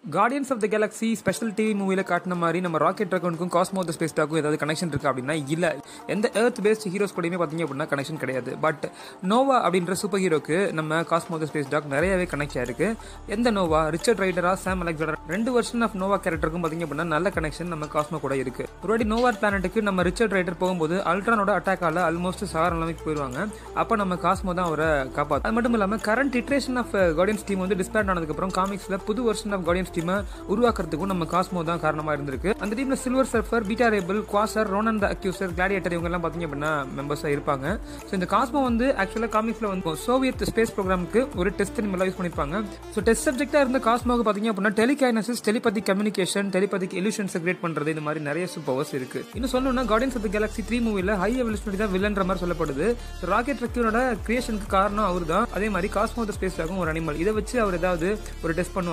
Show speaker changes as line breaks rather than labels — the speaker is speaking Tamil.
guardians of the galaxy special TV மூவியில் காட்டின மாதிரி நம்ம ராக்கெட் ட்ராகனுக்கும் காஸ்மோ த ஸ்பேஸ் டாக்கும் ஏதாவது கனெக்ஷன் இருக்கு அப்படின்னா இல்லை எந்த எர்த் பேஸ்ட் ஹீரோஸ் கூடயுமே பார்த்தீங்க அப்படின்னா கனெக்ஷன் கிடையாது பட் நோவா அப்படின்ற சூப்பர் ஹீரோக்கு நம்ம காஸ்மோ த ஸ்பேஸ் டாக் நிறையவே கனெக்ட் ஆயிருக்கு எந்த நோவா ரிச்சர்ட் ரைடரா சாம் அலெக்சாண்டர் ரெண்டு வருஷன் ஆஃப் நோவா கேரக்டருக்கும் பார்த்தீங்க அப்படின்னா நல்ல கனெக்ஷன் நம்ம காஸ்மோ கூட இருக்கு ஒருவாடி நோவா பிளானட்டுக்கு நம்ம ரிச்சர்ட் ரைடர் போகும்போது அல்ட்ரானோட அட்டாக்கால ஆல்மோஸ்ட் சார நிலைமைக்கு போயிடுவாங்க அப்போ நம்ம காஸ்மோ தான் அவரை காப்பாற்று அது மட்டும் இல்லாமல் current iteration of guardians team வந்து டிஸ்பேண்ட் ஆனதுக்கப்புறம் காமிக்ஸில் புது வருஷன் ஆஃப் கார்டியன்ஸ் டீமை உருவாக்குறதுக்கும் நம்ம காஸ்மோ தான் காரணமாக இருந்திருக்கு அந்த டீமில் silver surfer Beta ray bill Quasar Ronan the accuser Gladiator இவங்க எல்லாம் பார்த்தீங்க அப்படின்னா மெம்பர்ஸாக இருப்பாங்க ஸோ இந்த காஸ்மோ வந்து ஆக்சுவலாக காமிக்ஸில் வந்து சோவியத் ஸ்பேஸ் ப்ரோக்ராமுக்கு ஒரு டெஸ்ட் மேலே யூஸ் பண்ணியிருப்பாங்க ஸோ டெஸ்ட் சப்ஜெக்டாக இருந்த காஸ்மோக்கு பார்த்தீங்க அப்படின்னா டெலிகைனசிஸ் டெலிபதி கம்யூனிகேஷன் டெலிபதிக் எலியூஷன்ஸை கிரியேட் பண்ணுறது இந்த மாதிரி நிறைய சூப்பர்ஸ் இருக்கு இன்னும் சொல்லணும்னா guardians of the galaxy three மூவியில் ஹை எவல்யூஷனரி தான் வில்லன்ற மாதிரி சொல்லப்படுது ராக்கெட் ரெக்யூனோட கிரியேஷனுக்கு காரணம் அவர் தான் அதே மாதிரி காஸ்மோ த ஸ்பேஸ் ஒரு அனிமல் இதை வச்சு அவர் ஏதாவது ஒரு டெஸ்ட் பண்ணுவார்